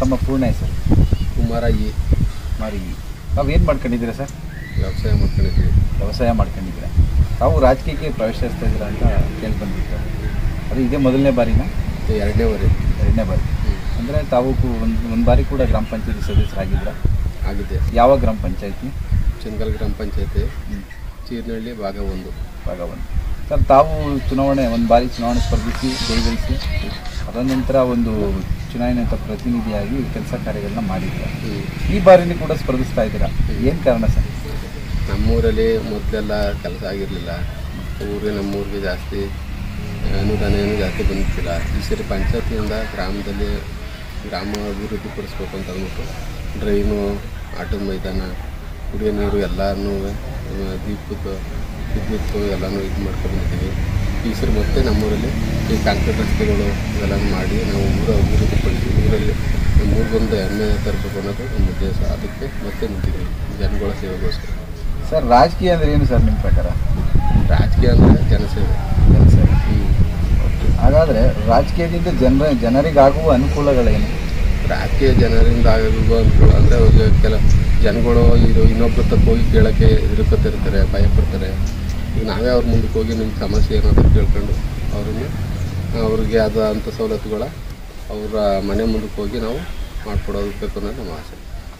ತಮ್ಮ ಪೂರ್ಣ ಹೆಸರು ಕುಮಾರ ಈ ಮಾರಿ ತಾವು ಏನು ಮಾಡ್ಕೊಂಡಿದ್ದೀರಾ ಸರ್ ವ್ಯವಸಾಯ ಮಾಡ್ಕೊಂಡಿದ್ದೀವಿ ವ್ಯವಸಾಯ ಮಾಡ್ಕೊಂಡಿದ್ದೀರಾ ತಾವು ರಾಜಕೀಯಕ್ಕೆ ಪ್ರವೇಶಿಸ್ತಾ ಇದ್ದೀರಾ ಅಂತ ಕೇಳಿ ಬಂದಿತ್ತು ಅದು ಇದೇ ಮೊದಲನೇ ಬಾರಿನ ಇದು ಎರಡನೇ ವರೆ ಎರಡನೇ ಬಾರಿ ಅಂದರೆ ತಾವು ಒಂದು ಒಂದು ಬಾರಿ ಕೂಡ ಗ್ರಾಮ ಪಂಚಾಯತಿ ಸದಸ್ಯರಾಗಿದ್ದೀರಾ ಆಗಿದೆ ಯಾವ ಗ್ರಾಮ ಪಂಚಾಯತಿ ಚಂದಗಲ್ ಗ್ರಾಮ ಪಂಚಾಯತಿ ಚೀರ್ನಹಳ್ಳಿ ಭಾಗ ಒಂದು ಭಾಗ ಒಂದು ಸರ್ ತಾವು ಚುನಾವಣೆ ಒಂದು ಬಾರಿ ಚುನಾವಣೆ ಸ್ಪರ್ಧಿಸಿ ಜಯಗಳಿಸಿ ಅದರ ನಂತರ ಒಂದು ಚುನಾವಣೆ ಅಂತ ಪ್ರತಿನಿಧಿಯಾಗಿ ಕೆಲಸ ಕಾರ್ಯಗಳನ್ನ ಮಾಡಿದ್ದೀರಾ ಹ್ಮ್. ಈ ಬಾರಿನೂ ಕೂಡ ಸ್ಪರ್ಧಿಸ್ತಾ ಇದ್ದೀರಾ ಏನು ಕಾರಣ ಸರ್ ನಮ್ಮೂರಲ್ಲಿ ಮೊದಲೆಲ್ಲ ಕೆಲಸ ಆಗಿರಲಿಲ್ಲ ಊರಿಗೆ ನಮ್ಮೂರಿಗೆ ಜಾಸ್ತಿ ಅನುದಾನ ಏನು ಜಾಸ್ತಿ ಬಂದಿತ್ತಿಲ್ಲ ಈ ಸರಿ ಪಂಚಾಯತಿಯಿಂದ ಗ್ರಾಮದಲ್ಲಿ ಗ್ರಾಮ ಅಭಿವೃದ್ಧಿ ಪಡಿಸ್ಬೇಕು ಅಂತ ಅಂದ್ಬಿಟ್ಟು ಡ್ರೈನು ಆಟದ ಮೈದಾನ ಕುಡಿಯೋ ನೀರು ಎಲ್ಲನೂ ದೀಪದ ವಿದ್ಯುತ್ತು ಎಲ್ಲನೂ ಇದು ಮಾಡ್ಕೊಂಡಿದ್ದೀವಿ ಈ ಸರಿ ಮತ್ತೆ ನಮ್ಮೂರಲ್ಲಿ ಈ ಕಾಂಕ್ರೀಟ್ ರಸ್ತೆಗಳು ಇವೆಲ್ಲನೂ ಮಾಡಿ ನಾವು ಊರ ಅಭಿವೃದ್ಧಿ ಪಡಿಸಿ ಊರಲ್ಲಿ ನಮ್ಮ ಊರಿಗೊಂದು ಹೆಮ್ಮೆ ತರಬೇಕು ಅನ್ನೋದು ನಮ್ಮ ಉದ್ದೇಶ ಅದಕ್ಕೆ ಮತ್ತೆ ನಿಂತಿದ್ದೀವಿ ಜನಗಳ ಸೇವೆಗೋಸ್ಕರ ಸರ್ ರಾಜಕೀಯ ಅಂದರೆ ಏನು ಸರ್ ನಿಮ್ಮ ಪ್ರಕಾರ ರಾಜಕೀಯ ಅಂದರೆ ಜನಸೇವೆ ಸರ್ ಹ್ಮ್. ಹಾಗಾದರೆ ರಾಜಕೀಯದಿಂದ ಜನರ ಜನರಿಗಾಗುವ ಅನುಕೂಲಗಳೇನು ರಾಜಕೀಯ ಜನರಿಂದ ಆಗುವ ಅನುಕೂಲ ಅಂದರೆ ಈಗ ಕೆಲ ಜನಗಳು ಇದು ಇನ್ನೊಬ್ರ ತಕ್ಕ ಹೋಗಿ ಕೇಳೋಕ್ಕೆ ಹೆದರ್ಕೊತಿರ್ತಾರೆ ಭಯ ಪಡ್ತಾರೆ ಈಗ ನಾವೇ ಅವ್ರ ಮುಂದಕ್ಕೆ ಹೋಗಿ ನಿಮ್ಮ ಸಮಸ್ಯೆ ಏನಾದರೂ ಕೇಳ್ಕೊಂಡು ಅವ್ರನ್ನ ಅವ್ರಿಗೆ ಆದಂಥ ಸವಲತ್ತುಗಳ ಅವರ ಮನೆ ಮುಂದಕ್ಕೆ ಹೋಗಿ ನಾವು ಮಾಡಿಕೊಡೋದಕ್ಕೆ ಅನ್ನೋದು ನಮ್ಮ ಆಸೆ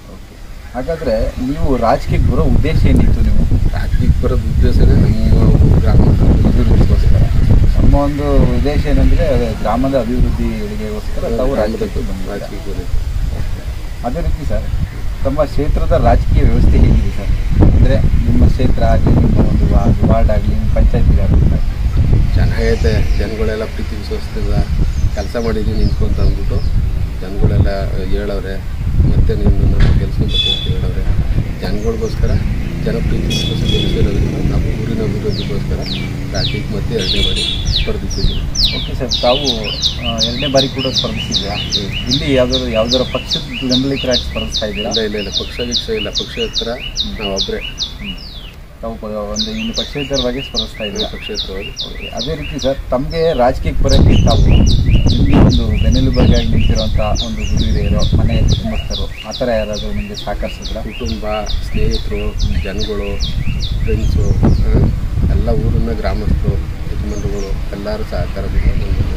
ಹಾಗಾದರೆ ನೀವು ರಾಜಕೀಯಕ್ಕೆ ಬರೋ ಉದ್ದೇಶ ಏನಿತ್ತು ನೀವು ರಾಜಕೀಯಕ್ಕೆ ಬರೋದು ಉದ್ದೇಶನೇ ನಮ್ಮ ಗ್ರಾಮ ಅಭಿವೃದ್ಧಿಗೋಸ್ಕರ ನಮ್ಮ ಒಂದು ಉದ್ದೇಶ ಏನಂದರೆ ಗ್ರಾಮದ ಅಭಿವೃದ್ಧಿಗಳಿಗೋಸ್ಕರ ತಾವು ರಾಜಕೀಯಕ್ಕೆ ಬಂದಿದ್ದೀರಾ ರಾಜಕೀಯಕ್ಕೆ ಬರೋದು ಅದೇ ರೀತಿ ಸರ್ ತಮ್ಮ ಕ್ಷೇತ್ರದ ರಾಜಕೀಯ ವ್ಯವಸ್ಥೆ ಹೇಗಿದೆ ಸರ್ ಅಂದರೆ ನಿಮ್ಮ ಕ್ಷೇತ್ರ ಆಗಲಿ ನಿಮ್ಮ ಒಂದು ವಾರ್ಡ್ ವಾರ್ಡ್ ಆಗಲಿ ನಿಮ್ಮ ಪಂಚಾಯತಿ ಆಗಲಿ ಚೆನ್ನಾಗೈತೆ ಜನಗಳೆಲ್ಲ ಪ್ರೀತಿ ವಿಶ್ವಾಸದಿಂದ ಕೆಲಸ ಮಾಡಿದ್ದೀನಿ ನಿಂತ್ಕೊ ಅಂತ ಅಂದ್ಬಿಟ್ಟು ಜನಗಳೆಲ್ಲ ಹೇಳವ್ರೆ ಮತ್ತೆ ನೀನು ನಮ್ಮ ಕೆಲಸ ಅಂತ ಹೇಳವ್ರೆ ಜನಗಳಿಗೋಸ್ಕರ ಜನ ಪ್ರೀತಿ ವಿಶ್ವಾಸ ಗೆಲ್ಲಿಸಿರೋದ್ರಿಂದ ನಾವು ಊರಿನ ಅಭಿವೃದ್ಧಿಗೋಸ್ಕರ ರಾಜ್ಯಕ್ಕೆ ಮತ್ತೆ ಎರಡನೇ ಬಾರಿ ಸ್ಪರ್ಧಿಸಿದ್ದೀವಿ ಓಕೆ ಸರ್ ತಾವು ಆ, ಎರಡನೇ ಬಾರಿ ಕೂಡ ಸ್ಪರ್ಧಿಸಿದ್ದೀರಾ ಇಲ್ಲಿ ಯಾವ್ದಾದ್ರು ಯಾವ್ದಾರ ಪಕ್ಷದ ಬೆಂಬಲಿತರಾಗಿ ಸ್ಪರ್ಧಿಸ್ತಾ ಇದ್ದೀರಾ ಇಲ್ಲ ಇಲ್ಲ ಇಲ್ಲ ಪಕ್ಷ ಗಿಕ್ಷ ಇಲ್ಲ ಪಕ್ಷ ಹತ್ರ ನಾವು ಒಬ್ಬರೇ ಹ್ಮ್. ತಾವು ಪ- ಒಂದು ಇನ್ನು ಪಕ್ಷೇತರವಾಗಿ ಸ್ಪರ್ಧಿಸ್ತಾ ಇದ್ದೀರಾ ಪಕ್ಷೇತರವಾಗಿ ಓಕೆ ಅದೇ ರೀತಿ ಸರ್ ತಮಗೆ ರಾಜಕೀಯಕ್ಕೆ ಬರೋಕ್ಕೆ ತಾವು ನಿಮಗೆ ಒಂದು ಬೆನ್ನೆಲುಬಾಗಿ ನಿಂತಿರುವಂಥ ಒಂದು ಗುರು ಹಿರಿಯರು ಮನೆಯ ಕುಟುಂಬಸ್ಥರು ಆ ಥರ ಯಾರಾದರೂ ನಿಮಗೆ ಸಹಕರಿಸಿದ್ರ ಕುಟುಂಬ ಸ್ನೇಹಿತರು ಜನಗಳು ಫ್ರೆಂಡ್ಸು ಎಲ್ಲ ಊರಿನ ಗ್ರಾಮಸ್ಥರು ಯಜಮಾನರುಗಳು ಎಲ್ಲರೂ ಸಹಕಾರದಿಂದ ನಮ್ಮದು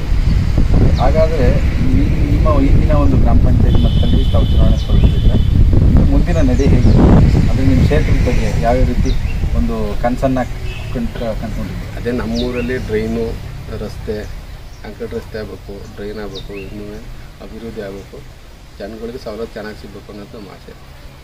ಹಾಗಾದರೆ ನಿಮ್ಮ ಈಗಿನ ಒಂದು ಗ್ರಾಮ ಪಂಚಾಯತ್ ಮಟ್ಟದಲ್ಲಿ ತಾವು ಚುನಾವಣೆ ಸ್ಪರ್ಧಿಸಿದ್ರೆ ಇನ್ನು ಮುಂದಿನ ನಡೆ ಹೇಗೆ ಅಂದರೆ ನಿಮ್ಮ ಕ್ಷೇತ್ರದ ಬಗ್ಗೆ ಯಾವ್ಯಾವ ರೀತಿ ಒಂದು ಕನಸನ್ನು ಕಂಡು ಕಂಡುಕೊಂಡಿದ್ದೀರಿ ಅದೇ ನಮ್ಮೂರಲ್ಲಿ ಡ್ರೈನು ರಸ್ತೆ ಕಾಂಕ್ರೀಟ್ ರಸ್ತೆ ಆಗಬೇಕು ಡ್ರೈನ್ ಆಗಬೇಕು ಇನ್ನೂ ಅಭಿವೃದ್ಧಿ ಆಗಬೇಕು ಜನಗಳಿಗೆ ಸವಲತ್ತು ಚೆನ್ನಾಗಿ ಸಿಗಬೇಕು ಅನ್ನೋದು ನಮ್ಮ ಆಸೆ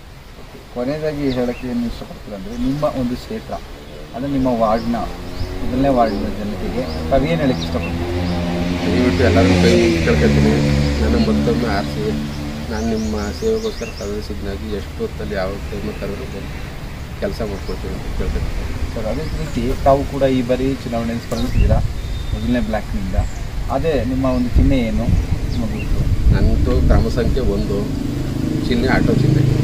ಕೊನೆಯದಾಗಿ ಹೇಳೋಕ್ಕೆ ಏನು ಇಷ್ಟಪಡ್ತೀರ ಅಂದರೆ ನಿಮ್ಮ ಒಂದು ಕ್ಷೇತ್ರ ಅಂದರೆ ನಿಮ್ಮ ವಾರ್ಡ್ನ ಮೊದಲನೇ ವಾರ್ಡ್ನ ಜನತೆಗೆ ತಾವೇನು ಹೇಳಕ್ಕೆ ಇಷ್ಟಪಡ್ತೀರಿ ದಯವಿಟ್ಟು ಎಲ್ಲರಿಗೂ ಕೈ ಮುಗ್ದು ಕೇಳ್ಕೊತೀನಿ ನನ್ನ ಮತ್ತೊಮ್ಮೆ ಆರಿಸಿ ನಾನು ನಿಮ್ಮ ಸೇವೆಗೋಸ್ಕರ ಸದಸ್ಯನಾಗಿ ಎಷ್ಟು ಹೊತ್ತಲ್ಲಿ ಯಾವ ಟೈಮಲ್ಲಿ ಕರೆದ್ರು ಬಂದು ಕೆಲಸ ಮಾಡ್ಕೊಡ್ತೀನಿ ಅಂತ ಕೇಳ್ಕೊತೀನಿ ಸರ್ ಅದೇ ರೀತಿ ತಾವು ಕೂಡ ಈ ಬಾರಿ ಚುನಾವಣೆಯಲ್ಲಿ ಸ್ಪರ್ಧಿಸಿದ್ದೀರಾ ಮೊದಲನೇ ಬ್ಲ್ಯಾಕ್ನಿಂದ ಅದೇ ನಿಮ್ಮ ಒಂದು ಚಿಹ್ನೆ ಏನು ನಿಮ್ಮ ಗುರುತು ನನ್ನದು ಕ್ರಮ ಸಂಖ್ಯೆ ಒಂದು ಚಿಹ್ನೆ ಆಟೋ ಚಿಹ್ನೆ